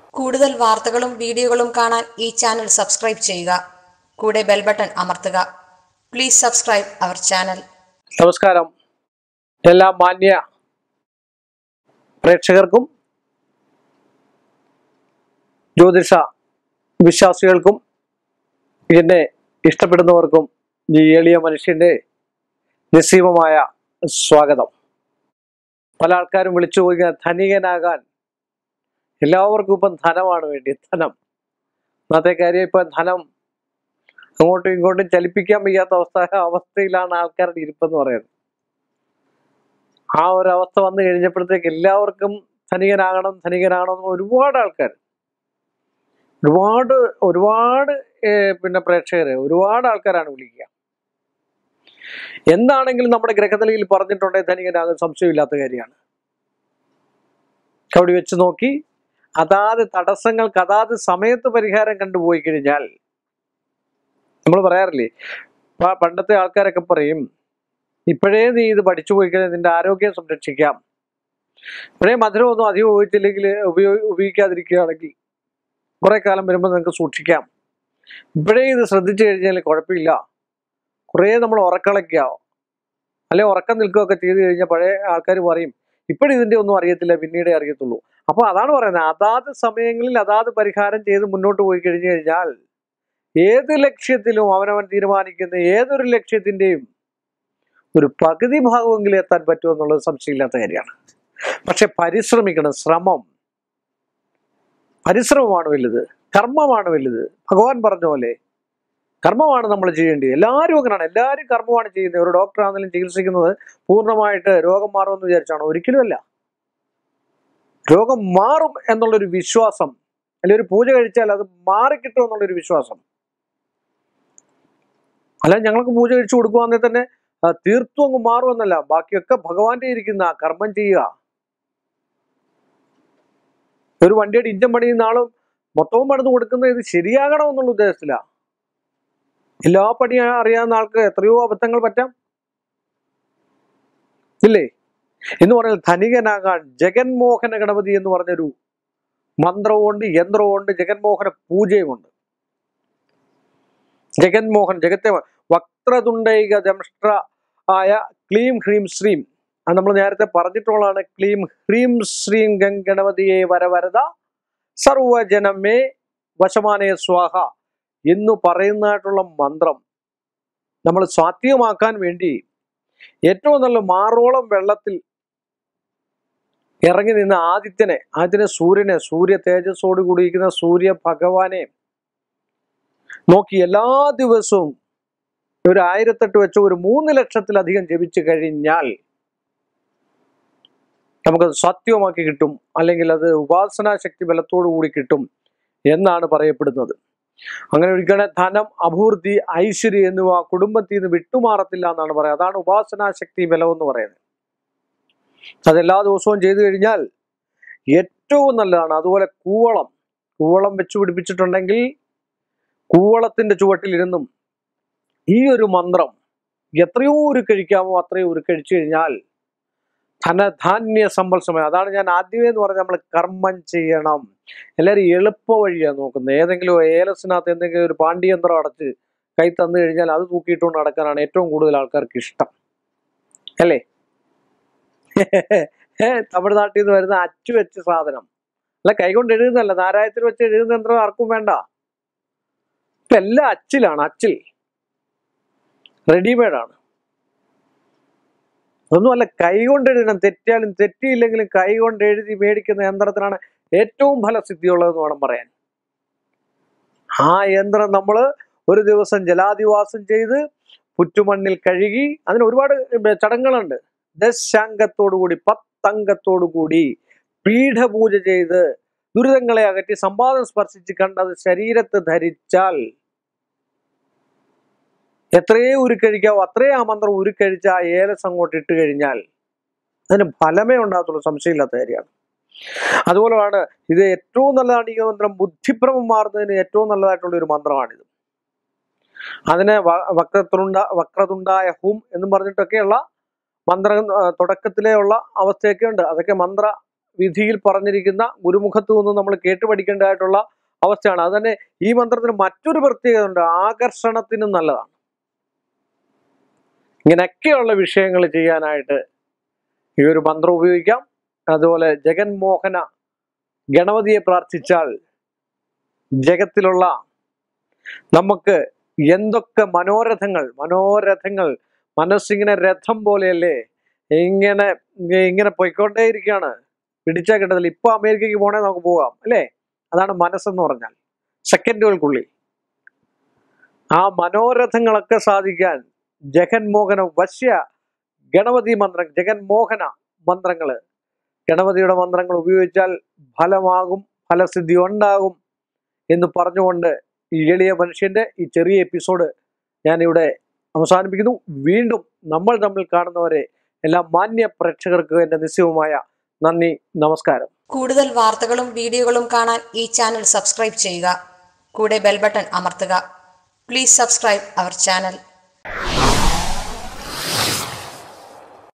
കൂടുതൽ വാർത്തകളും വീഡിയോകളും കാണാൻ ഈ ചാനൽ സബ്സ്ക്രൈബ് ചെയ്യുക കൂടെ ബെൽ ബട്ടൺ അമർത്തുക പ്ലീസ് സബ്സ്ക്രൈബ് അവർ ചാനൽ നമസ്കാരം എല്ലാ മാന്യ പ്രേക്ഷകർക്കും ജ്യോതിഷ വിശ്വാസികൾക്കും എന്നെ ഇഷ്ടപ്പെടുന്നവർക്കും ഈ എളിയ മനുഷ്യന്റെ നിസ്സീമമായ സ്വാഗതം പല ആൾക്കാരും വിളിച്ചു പോയി ധനികനാകാൻ എല്ലാവർക്കും ഇപ്പം ധനമാണ് വേണ്ടി ധനം ഇന്നത്തെ കാര്യം ഇപ്പം ധനം അങ്ങോട്ടും ഇങ്ങോട്ടും ചലിപ്പിക്കാൻ വയ്യാത്ത അവസ്ഥ അവസ്ഥയിലാണ് ആൾക്കാരുടെ ഇരിപ്പെന്ന് പറയുന്നത് ആ ഒരു അവസ്ഥ വന്നു കഴിഞ്ഞപ്പോഴത്തേക്ക് എല്ലാവർക്കും ധനികനാകണം ധനികനാകണം എന്ന് ഒരുപാട് ആൾക്കാർ ഒരുപാട് ഒരുപാട് ഏർ, പിന്നെ പ്രേക്ഷകരെ ഒരുപാട് ആൾക്കാരാണ് വിളിക്കുക എന്താണെങ്കിലും നമ്മുടെ ഗ്രഹനിലയിൽ പറഞ്ഞിട്ടുണ്ടെങ്കിൽ ധനികനാകും സംശയമില്ലാത്ത കാര്യമാണ് അവിടെ വെച്ച് നോക്കി അതാത് തടസ്സങ്ങൾക്ക് അതാത് സമയത്ത് പരിഹാരം കണ്ടുപോയി കഴിഞ്ഞാൽ നമ്മൾ പറയാറില്ലേ പ- പണ്ടത്തെ ആൾക്കാരൊക്കെ പറയും ഇപ്പോഴേ നീ ഇത് പഠിച്ചു പോയി കഴിഞ്ഞാൽ നിന്റെ ആരോഗ്യം സംരക്ഷിക്കാം ഇപ്പോഴേ മധുരമൊന്നും അധികം ഉപയോഗിച്ചില്ലെങ്കിൽ ഉപയോഗി ഉപയോഗിക്കാതിരിക്കുകയാണെങ്കിൽ കുറെ കാലം വരുമ്പോൾ നിങ്ങൾക്ക് സൂക്ഷിക്കാം ഇപ്പോഴേ ഇത് ശ്രദ്ധിച്ചു കഴിഞ്ഞാൽ കുഴപ്പമില്ല കുറേ നമ്മൾ ഉറക്കളയ്ക്കുക അല്ലെ ഉറക്കം നിൽക്കുകയൊക്കെ ചെയ്ത് കഴിഞ്ഞാൽ പഴയ ആൾക്കാർ പറയും ഇപ്പോഴും ഇതിന്റെ ഒന്നും അറിയത്തില്ല പിന്നീടേ അറിയത്തുള്ളൂ അപ്പോൾ അതാണ് പറയുന്നത് അതാത് സമയങ്ങളിൽ അതാത് പരിഹാരം ചെയ്ത് മുന്നോട്ട് പോയി കഴിഞ്ഞു കഴിഞ്ഞാൽ ഏത് ലക്ഷ്യത്തിലും അവനവൻ തീരുമാനിക്കുന്ന ഏതൊരു ലക്ഷ്യത്തിന്റെയും ഒരു പകുതി ഭാഗമെങ്കിലും എത്താൻ പറ്റുമെന്നുള്ളത് സംശയമില്ലാത്ത കാര്യമാണ് പക്ഷെ പരിശ്രമിക്കണം ശ്രമം പരിശ്രമമാണ് വലുത് കർമ്മമാണ് വലുത് ഭഗവാൻ പറഞ്ഞ പോലെ കർമ്മമാണ് നമ്മൾ ചെയ്യേണ്ടത് എല്ലാവരും അങ്ങനെയാണ് എല്ലാവരും കർമ്മമാണ് ചെയ്യുന്നത് ഒരു ഡോക്ടർ ആണെങ്കിലും ചികിത്സിക്കുന്നത് പൂർണ്ണമായിട്ട് രോഗം മാറുമെന്ന് വിചാരിച്ചാണോ ഒരിക്കലുമല്ല രോഗം മാറും എന്നുള്ളൊരു വിശ്വാസം അല്ലെങ്കിൽ ഒരു പൂജ കഴിച്ചാൽ അത് മാറിക്കിട്ടും എന്നുള്ളൊരു വിശ്വാസം അല്ല ഞങ്ങൾക്ക് പൂജ കഴിച്ചു കൊടുക്കുവാണെങ്കിൽ തന്നെ ആ, തീർത്തും അങ്ങ് മാറുമെന്നല്ല ബാക്കിയൊക്കെ ഭഗവാന്റെ ഇരിക്കുന്ന കർമ്മം ചെയ്യുക ഒരു വണ്ടിയുടെ ഇഞ്ചൻ പണിയുന്ന ആളും മൊത്തവും പണിത് കൊടുക്കുന്നത് ഇത് ശരിയാകണം എന്നുള്ള ഉദ്ദേശത്തില എല്ലാ പണി അറിയാവുന്ന ആൾക്ക് എത്രയോ അബദ്ധങ്ങൾ പറ്റാം ഇല്ലേ എന്ന് പറഞ്ഞാൽ ധനികനാകാൻ ജഗൻമോഹന ഗണപതി എന്ന് പറഞ്ഞൊരു മന്ത്രവുമുണ്ട് യന്ത്രവുമുണ്ട് ജഗൻമോഹന പൂജയുമുണ്ട് ജഗൻമോഹൻ ജഗത്തെ വക്രതുണ്ടൈക ദംഷ്ട്ര ആയ ക്ലീം ഹ്രീം ശ്രീം അത് നമ്മൾ നേരത്തെ പറഞ്ഞിട്ടുള്ളതാണ് ക്ലീം ഹ്രീം ശ്രീം ഗം ഗണപതിയെ വരവരത സർവജനമേ വശമാനയ സ്വാഹ എന്ന് പറയുന്നതായിട്ടുള്ള മന്ത്രം നമ്മൾ സ്വാത്വികമാക്കാൻ വേണ്ടി ഏറ്റവും നല്ല മാറോളം വെള്ളത്തിൽ ഇറങ്ങി നിന്ന് ആദിത്യനെ ആദിത്യനെ സൂര്യനെ സൂര്യ തേജസ്സോട് കൂടിയിരിക്കുന്ന സൂര്യ ഭഗവാനെ നോക്കി എല്ലാ ദിവസവും ഒരു ആയിരത്തെട്ട് വെച്ച് ഒരു മൂന്ന് ലക്ഷത്തിലധികം ജപിച്ചു കഴിഞ്ഞാൽ നമുക്കത് സത്യമാക്കി കിട്ടും അല്ലെങ്കിൽ അത് ഉപാസനാ ശക്തി ബലത്തോടു കൂടി കിട്ടും എന്നാണ് പറയപ്പെടുന്നത് അങ്ങനെ ഒരിക്കലും ധനം അഭിവൃദ്ധി ഐശ്വര്യം എന്നിവ കുടുംബത്തിൽ നിന്ന് വിട്ടുമാറത്തില്ല എന്നാണ് പറയുന്നത് അതാണ് ഉപാസനാ ശക്തി ബലം എന്ന് പറയുന്നത് അതെല്ലാ ദിവസവും ചെയ്തു കഴിഞ്ഞാൽ ഏറ്റവും നല്ലതാണ് അതുപോലെ കൂവളം കൂവളം വെച്ച് പിടിപ്പിച്ചിട്ടുണ്ടെങ്കിൽ കൂവളത്തിന്റെ ചുവട്ടിലിരുന്നും ഈ ഒരു മന്ത്രം എത്രയോ ഒരു കഴിക്കാമോ അത്രയോ ഒരു കഴിച്ചു കഴിഞ്ഞാൽ ധനധാന്യ സമ്പൽ സമയം അതാണ് ഞാൻ ആദ്യമേ എന്ന് പറഞ്ഞാൽ നമ്മൾ കർമ്മം ചെയ്യണം എല്ലാവരും എളുപ്പ വഴിയാണ് നോക്കുന്നത് ഏതെങ്കിലും ഏലസിനകത്ത് എന്തെങ്കിലും ഒരു പാണ്ഡ്യയന്ത്രം അടച്ച് കൈ തന്നു കഴിഞ്ഞാൽ അത് തൂക്കിയിട്ടുകൊണ്ട് നടക്കാനാണ് ഏറ്റവും കൂടുതൽ ആൾക്കാർക്ക് ഇഷ്ടം അല്ലേ തമിഴ്നാട്ടിൽ നിന്ന് വരുന്ന അച്ചു വെച്ച സാധനം അല്ല കൈകൊണ്ട് എഴുതുന്നല്ല നാരായത്തിൽ വെച്ച് എഴുതുന്ന യന്ത്രം ആർക്കും വേണ്ട ഇപ്പൊ എല്ലാം അച്ചിലാണ് അച്ചിൽ റെഡിമെയ്ഡ് ആണ് ഒന്നുമല്ല കൈ കൊണ്ട് എഴുതണം തെറ്റിയാലും തെറ്റിയില്ലെങ്കിലും കൈ കൊണ്ട് എഴുതി മേടിക്കുന്ന യന്ത്രത്തിനാണ് ഏറ്റവും ഫലസിദ്ധിയുള്ളതെന്ന് വേണം പറയാൻ ആ യന്ത്രം നമ്മൾ ഒരു ദിവസം ജലാധിവാസം ചെയ്ത് പുറ്റുമണ്ണിൽ കഴുകി അതിന് ഒരുപാട് ചടങ്ങുകളുണ്ട് ദശാംഗത്തോടു കൂടി പത്തംഗത്തോടു കൂടി പീഠപൂജ ചെയ്ത് ദുരിതങ്ങളെ അകറ്റി സമ്പാദം സ്പർശിച്ച് കണ്ടത് ശരീരത്ത് ധരിച്ചാൽ എത്രയേ ഉരുക്കഴിക്കാവോ അത്രയും ആ മന്ത്രം ഉരുക്കഴിച്ച് ആ ഏലസ് അങ്ങോട്ട് ഇട്ട് കഴിഞ്ഞാൽ അതിന് ഫലമേ ഉണ്ടാകത്തുള്ളൂ സംശയമില്ലാത്ത കാര്യമാണ് അതുപോലെയാണ് ഇത് ഏറ്റവും നല്ലതാണ് ഈ മന്ത്രം ബുദ്ധിഭ്രമം മാറുന്നതിന് ഏറ്റവും നല്ലതായിട്ടുള്ള ഒരു മന്ത്രമാണിത് അതിനെ വ- വക്രതുണ്ട വക്രതുണ്ടായ ഹും എന്നും പറഞ്ഞിട്ടൊക്കെയുള്ള മന്ത്ര ആ, തുടക്കത്തിലേ ഉള്ള അവസ്ഥയൊക്കെ ഉണ്ട് അതൊക്കെ മന്ത്ര വിധിയിൽ പറഞ്ഞിരിക്കുന്ന ഗുരുമുഖത്തു നിന്ന് നമ്മൾ കേട്ടു പഠിക്കേണ്ടതായിട്ടുള്ള അവസ്ഥയാണ് അത് തന്നെ ഈ മന്ത്രത്തിന് മറ്റൊരു പ്രത്യേകത ഉണ്ട് ആകർഷണത്തിനും നല്ലതാണ് ഇങ്ങനെയൊക്കെയുള്ള വിഷയങ്ങൾ ചെയ്യാനായിട്ട് ഈ ഒരു മന്ത്രം ഉപയോഗിക്കാം അതുപോലെ ജഗൻമോഹന ഗണപതിയെ പ്രാർത്ഥിച്ചാൽ ജഗത്തിലുള്ള നമുക്ക് എന്തൊക്കെ മനോരഥങ്ങൾ മനോരഥങ്ങൾ മനസ്സിങ്ങനെ രഥം പോലെയല്ലേ ഇങ്ങനെ ഇങ്ങനെ പോയിക്കൊണ്ടേയിരിക്കുകയാണ് പിടിച്ചാൽ കിട്ടത്തില്ല ഇപ്പൊ അമേരിക്കയ്ക്ക് പോണേ നമുക്ക് പോകാം അല്ലേ അതാണ് മനസ്സെന്ന് പറഞ്ഞാൽ സെക്കൻഡുകൾക്കുള്ളിൽ ആ മനോരഥങ്ങളൊക്കെ സാധിക്കാൻ ജഗൻമോഹന വശ്യ ഗണപതി മന്ത്രം ജഗൻമോഹന മന്ത്രങ്ങള് ഗണപതിയുടെ മന്ത്രങ്ങൾ ഉപയോഗിച്ചാൽ ഫലമാകും ഫലസിദ്ധി ഉണ്ടാകും എന്ന് പറഞ്ഞുകൊണ്ട് ഈ എളിയ മനുഷ്യന്റെ ഈ ചെറിയ എപ്പിസോഡ് ഞാനിവിടെ അവസാനിപ്പിക്കുന്നു വീണ്ടും നമ്മൾ തമ്മിൽ കാണുന്നവരെ എല്ലാ മാന്യ പ്രേക്ഷകർക്ക് എൻ്റെ നിശ്ചയവുമായ നന്ദി നമസ്കാരം കൂടുതൽ വാർത്തകളും വീഡിയോകളും കാണാൻ ഈ ചാനൽ സബ്സ്ക്രൈബ് ചെയ്യുക കൂടെ ബെൽ ബട്ടൺ അമർത്തുക പ്ലീസ് സബ്സ്ക്രൈബ് അവർ ചാനൽ